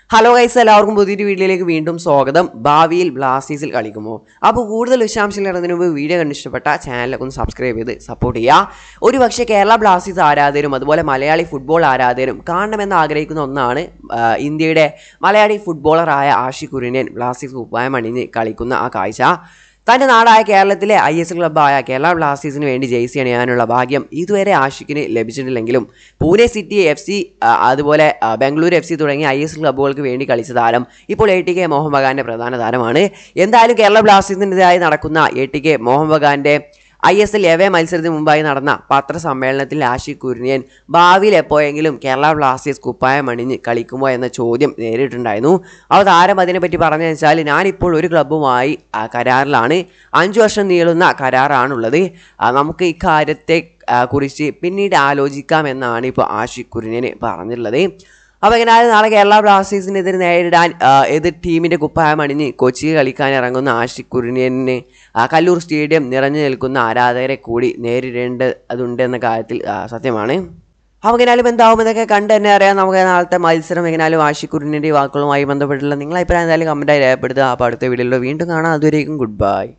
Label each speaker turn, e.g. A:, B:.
A: hello guys എല്ലാവർക്കും പുതിയൊരു വീഡിയോയിലേക്ക് വീണ്ടും സ്വാഗതം ഭാവിയിൽ ബ്ലാസ്റ്റേഴ്സിൽ കളിക്കുമോ അപ്പോൾ കൂടുതൽ വിശദാംശങ്ങൾ ഇടുന്നതിന് മുമ്പ് വീഡിയോ കണ്ടിഷ്ടപ്പെട്ട ചാനലൊക്കെ ഒന്ന് സബ്സ്ക്രൈബ് ചെയ്ത് സപ്പോർട്ട് ചെയ്യുക ഒരു പക്ഷേ കേരള ബ്ലാസ്റ്റേഴ്സ് ആരാധകരും അതുപോലെ മലയാളി ഫുട്ബോൾ ആരാധകരും കാണണമെന്ന് ആഗ്രഹിക്കുന്ന ഒന്നാണ് ആ, ഇന്ത്യയുടെ മലയാളി ഫുട്ബോളറായ ആഷി കുര്യൻ ബ്ലാസ്റ്റേഴ്സ് കുപ്പായം അണിഞ്ഞ് കളിക്കുന്ന ആ കാഴ്ച തൻ്റെ നാടായ കേരളത്തിലെ ഐ എസ് ക്ലബ്ബായ കേരള ബ്ലാസ്റ്റേഴ്സിന് വേണ്ടി ജേഴ്സി അണിയാനുള്ള ഭാഗ്യം ഇതുവരെ ആഷിക്കിന് ലഭിച്ചിട്ടില്ലെങ്കിലും പൂനെ സിറ്റി എഫ് സി അതുപോലെ ആ, ബംഗളൂരു എഫ് സി തുടങ്ങിയ ഐ എസ് ക്ലബ്ബുകൾക്ക് വേണ്ടി കളിച്ച താരം ഇപ്പോൾ എ ടി കെ മോഹൻ ബഗാന്റെ പ്രധാന താരമാണ് എന്തായാലും കേരള ബ്ലാസ്റ്റേഴ്സിൻ്റെതായി നടക്കുന്ന എ ടി കെ മോഹൻ ബഗാന്റെ ഐ എസ് എൽ എവേ മത്സരത്തിന് മുമ്പായി നടന്ന പത്രസമ്മേളനത്തിൽ ആഷി കുര്യൻ ഭാവിയിൽ എപ്പോഴെങ്കിലും കേരള ബ്ലാസ്റ്റേഴ്സ് കുപ്പായം അണിഞ്ഞ് കളിക്കുമോ എന്ന ചോദ്യം നേരിട്ടുണ്ടായിരുന്നു അപ്പോൾ താരം അതിനെപ്പറ്റി പറഞ്ഞു വെച്ചാൽ ഞാനിപ്പോൾ ഒരു ക്ലബ്ബുമായി ആ, കരാറിലാണ് അഞ്ച് വർഷം നീളുന്ന കരാറാണുള്ളത് ആ, നമുക്ക് ഇക്കാര്യത്തെ ആ, കുറിച്ച് പിന്നീട് ആലോചിക്കാമെന്നാണ് ഇപ്പോൾ ആഷി കുര്യന് പറഞ്ഞിട്ടുള്ളത് അപ്പോൾ എങ്ങനെയായാലും നാളെ കേരള ബ്ലാസ്റ്റേഴ്സിനെതിരെ നേരിടാൻ ആ, എതിർ ടീമിൻ്റെ കുപ്പായം അണിഞ്ഞ് കൊച്ചിയിൽ കളിക്കാൻ ഇറങ്ങുന്ന ആഷിഖ് കുര്യന് കല്ലൂർ സ്റ്റേഡിയം നിറഞ്ഞു നിൽക്കുന്ന ആരാധകരെ കൂടി നേരിടേണ്ടതുണ്ട് എന്ന കാര്യത്തിൽ ആ, സത്യമാണ് അപ്പോൾ എങ്ങനെയാലും എന്താവും എന്നൊക്കെ കണ്ട് തന്നെ അറിയാം നമുക്ക് നാളത്തെ മത്സരം എങ്ങനെയാലും ആഷിഖ് കുര്യൻ്റെ വാക്കുകളുമായി ബന്ധപ്പെട്ടുള്ള നിങ്ങളെ അഭിപ്രായം എന്തായാലും കമൻറ്റായി രേഖപ്പെടുത്തുക അപ്പോൾ അടുത്ത വീഡിയോയിൽ വീണ്ടും കാണാം അതുവരേക്കും ഗുഡ് ബൈ